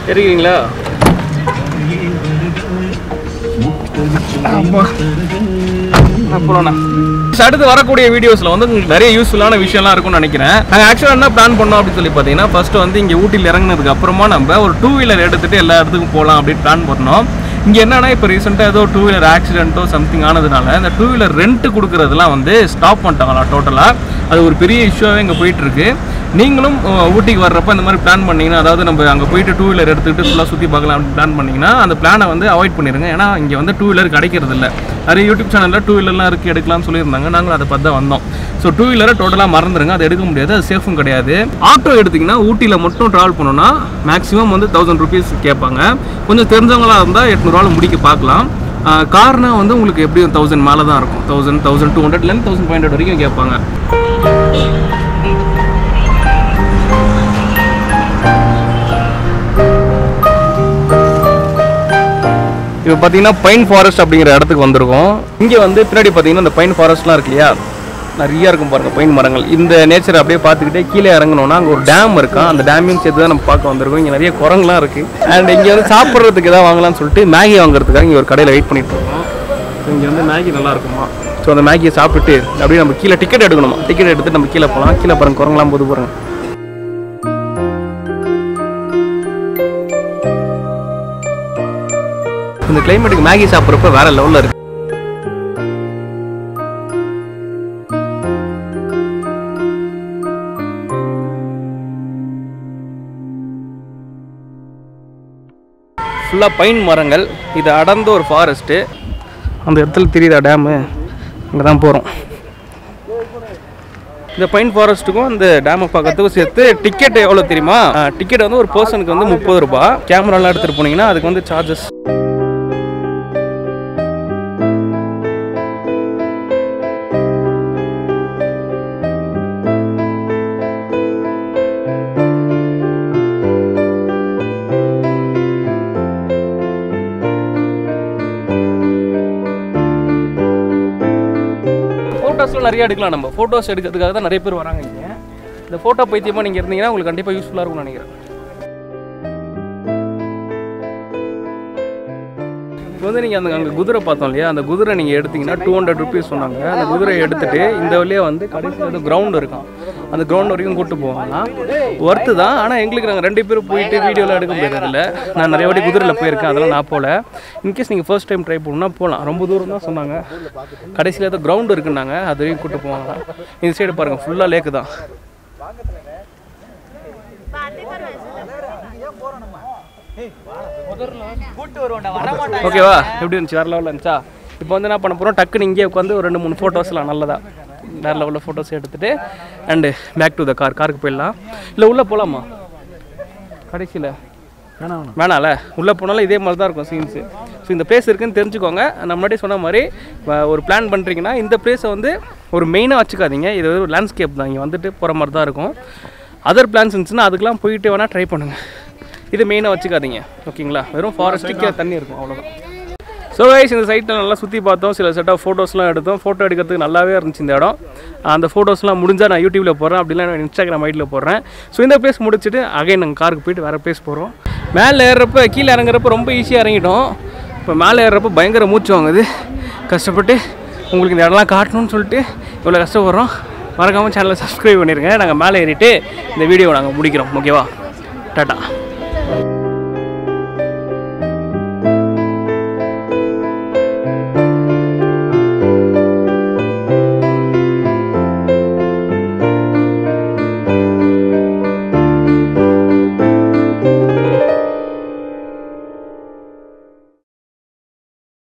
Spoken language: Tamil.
இருக்கீங்களா அப்புறம் அடுத்து வரக்கூடிய வீடியோஸில் வந்து உங்களுக்கு நிறைய யூஸ்ஃபுல்லான விஷயம்லாம் இருக்கும்னு நினைக்கிறேன் நாங்கள் ஆக்சுவலாக என்ன பிளான் பண்ணோம் அப்படின்னு சொல்லி பார்த்தீங்கன்னா ஃபர்ஸ்ட் வந்து இங்கே ஊட்டியில் இறங்குனதுக்கு அப்புறமா நம்ம ஒரு டூ வீலர் எடுத்துகிட்டு எல்லா இடத்துக்கும் போகலாம் அப்படின்னு பிளான் பண்ணோம் இங்கே என்னன்னா இப்போ ரீசெண்டாக ஏதோ டூ வீலர் ஆக்சிடென்ட்டோ சம்திங் ஆனதுனால இந்த டூ வீலர் ரெண்ட் கொடுக்குறதுலாம் வந்து ஸ்டாப் பண்ணிட்டாங்களா டோட்டலாக அது ஒரு பெரிய இஷ்யூவாகவே இங்கே போயிட்டுருக்கு நீங்களும் அஹ், ஊட்டிக்கு வர்றப்ப இந்த மாதிரி பிளான் பண்ணீங்கன்னா அதாவது நம்ம அங்கே போயிட்டு டூ வீலர் எடுத்துக்கிட்டு ஃபுல்லாக சுற்றி பார்க்கலாம் அப்படின்னு பிளான் பண்ணீங்கன்னா அந்த பிளானை வந்து அவாய்ட் பண்ணிடுங்க ஏன்னா இங்கே வந்து டூ வீலர் கிடைக்கிறது இல்லை நிறைய யூடியூப் சேனலில் டூ வீலர்லாம் இருக்குது எடுக்கலாம்னு சொல்லியிருந்தாங்க நாங்களும் அதை பார்த்து தான் வந்தோம் ஸோ டூ வீலரை டோட்டலாக மறந்துடுங்க அதை எடுக்க முடியாது அது சேஃபும் கிடையாது ஆட்டோ எடுத்திங்கன்னா ஊட்டியில் மட்டும் ட்ராவல் பண்ணோன்னா மேக்ஸிமம் வந்து தௌசண்ட் ருபீஸ் கேட்பாங்க கொஞ்சம் தெரிஞ்சவங்களா இருந்தால் எட்நூறுவாவில் முடிக்க பார்க்கலாம் கார்னா வந்து உங்களுக்கு எப்படியும் தௌசண்ட் மேலே தான் இருக்கும் தௌசண்ட் தௌசண்ட் டூ ஹண்ட்ரட்லேருந்து தௌசண்ட் ஃபைவ் ஹண்ட்ரட் வரைக்கும் கேட்பாங்க இப்போ பார்த்தீங்கன்னா பைன் ஃபாரஸ்ட் அப்படிங்கிற இடத்துக்கு வந்திருக்கோம் இங்கே வந்து பின்னாடி பார்த்தீங்கன்னா இந்த பைன் ஃபாரஸ்ட்லாம் இருக்கு இல்லையா நிறைய இருக்கும் பாருங்க பைன் மரங்கள் இந்த நேச்சரை அப்படியே பார்த்துக்கிட்டே கீழே இறங்கணும்னா அங்கே ஒரு டேம் இருக்கா அந்த டேமையும் சேர்த்து தான் நம்ம பார்க்க வந்திருக்கோம் இங்கே நிறைய குரங்குலாம் இருக்கு அண்ட் இங்கே வந்து சாப்பிட்றதுக்கு ஏதாவது வாங்கலாம்னு சொல்லிட்டு மேகி வாங்குறதுக்காக இங்கே ஒரு கடையில் வெயிட் பண்ணிட்டு இருக்கோம் இங்கே வந்து மேகி நல்லா இருக்குமா ஸோ அந்த மேகியை சாப்பிட்டுட்டு அப்படியே நம்ம கீழே டிக்கெட் எடுக்கணுமா டிக்கெட் எடுத்துட்டு நம்ம கீழே போகலாம் கீழே பாருங்க குரங்குலாம் போது பாருங்க இந்த கிளைமேட்டுக்கு மேகி சாப்பிட்றப்ப வேற லெவலில் இருக்கு ஃபுல்லாக பைன் மரங்கள் இது அடர்ந்த ஒரு ஃபாரஸ்ட்டு அந்த இடத்துல தெரியுதா டேமு அங்கே தான் போகிறோம் இந்த பைன் ஃபாரஸ்ட்டுக்கும் இந்த டேமை பார்க்கறதுக்கும் சேர்த்து டிக்கெட் எவ்வளோ தெரியுமா டிக்கெட் வந்து ஒரு பர்சனுக்கு வந்து முப்பது ரூபாய் கேமராலாம் எடுத்துகிட்டு போனீங்கன்னா அதுக்கு வந்து சார்ஜஸ் ஃபோட்டோஸ்லாம் நிறைய எடுக்கலாம் நம்ம ஃபோட்டோஸ் எடுக்கிறதுக்காக தான் நிறைய பேர் வராங்க இங்கே இந்த ஃபோட்டோ பைத்தியமாக நீங்கள் இருந்தீங்கன்னா உங்களுக்கு கண்டிப்பாக யூஸ்ஃபுல்லாக இருக்கும்னு நினைக்கிறேன் இப்போ வந்து நீங்கள் அந்த அங்கே குதிரை பார்த்தோம் இல்லையா அந்த குதிரை நீங்கள் எடுத்தீங்கன்னா டூ ஹண்ட்ரட் ருபீஸ் சொன்னாங்க அந்த குதிரை எடுத்துட்டு இந்த வழியாக வந்து கடைசியில் ஏதோ கிரவுண்ட் இருக்கும் அந்த கிரவுண்ட் வரைக்கும் கூட்டு போவாங்க ஒர்த்து தான் ஆனால் எங்களுக்கு நாங்கள் ரெண்டு பேரும் போயிட்டு வீடியோலாம் எடுக்க முடியாது அதில் நான் நிறைய வாட்டி குதிரையில் போயிருக்கேன் அதெல்லாம் நான் போகல இன்கேஸ் நீங்கள் ஃபர்ஸ்ட் டைம் ட்ரை பண்ணணும்னா போகலாம் ரொம்ப தூரம் தான் சொன்னாங்க கடைசியில் ஏதோ கிரவுண்ட் இருக்குன்னாங்க அது வரைக்கும் கூட்டு போவாங்க இந்த சைடு பாருங்கள் ஃபுல்லாக லேக்கு தான் ஓகேவா எப்படி இருந்துச்சு வேறு லெவலில் இருந்துச்சா இப்போ வந்து என்ன பண்ண போகிறோம் டக்குன்னு இங்கே உட்காந்து ஒரு ரெண்டு மூணு ஃபோட்டோஸ்லாம் நல்லதா வேறு லெவலில் ஃபோட்டோஸ் எடுத்துகிட்டு and back to the car காருக்கு போயிடலாம் இல்லை உள்ளே போகலாமா கடைசியில் வேணாம்ல உள்ளே போனாலும் இதே மாதிரி தான் இருக்கும் சீன்ஸு ஸோ இந்த பிளேஸ் இருக்குன்னு தெரிஞ்சுக்கோங்க நான் முன்னாடி சொன்ன மாதிரி வ- ஒரு பிளான் பண்ணுறீங்கன்னா இந்த பிளேஸை வந்து ஒரு மெயினாக வச்சுக்காதீங்க இது வந்து ஒரு லேண்ட்ஸ்கேப் தான் இங்கே வந்துட்டு போகிற மாதிரி தான் இருக்கும் அதர் பிளான்ஸ் இருந்துச்சுன்னா அதுக்கெலாம் போயிட்டு வேணால் ட்ரை பண்ணுங்கள் இது மெயினாக வச்சுக்காதீங்க ஓகேங்களா வெறும் ஃபாரஸ்ட்டுக்கே தண்ணி இருக்கும் அவ்வளோதான் ஸோ கைஸ் இந்த சைட்டில் நல்லா சுற்றி பார்த்தோம் சில செட் ஆஃப் ஃபோட்டோஸ்லாம் எடுத்தோம் ஃபோட்டோ எடுக்கிறதுக்கு நல்லாவே இருந்துச்சு இந்த இடம் அந்த ஃபோட்டோஸ்லாம் முடிஞ்சால் நான் யூடியூப்பில் போடுறேன் அப்படிலாம் நான் இன்ஸ்டாகிராம் ஐடியில் போடுறேன் ஸோ இந்த பிளேஸ் முடிச்சுட்டு அகைன் நாங்கள் காருக்கு போயிட்டு வேறு பிளேஸ் போகிறோம் மேலே ஏறுறப்ப கீழே இறங்குறப்ப ரொம்ப ஈஸியாக இறங்கிட்டோம் இப்போ மேலே ஏறுறப்ப பயங்கர மூச்சு வாங்குது கஷ்டப்பட்டு உங்களுக்கு இந்த இடம்லாம் காட்டணும்னு சொல்லிட்டு இவ்வளோ கஷ்டப்படுறோம் மறக்காமல் சேனலை சப்ஸ்கிரைப் பண்ணிடுங்க நாங்கள் மேலே ஏறிட்டு இந்த வீடியோவை நாங்கள் முடிக்கிறோம் ஓகேவா டாட்டா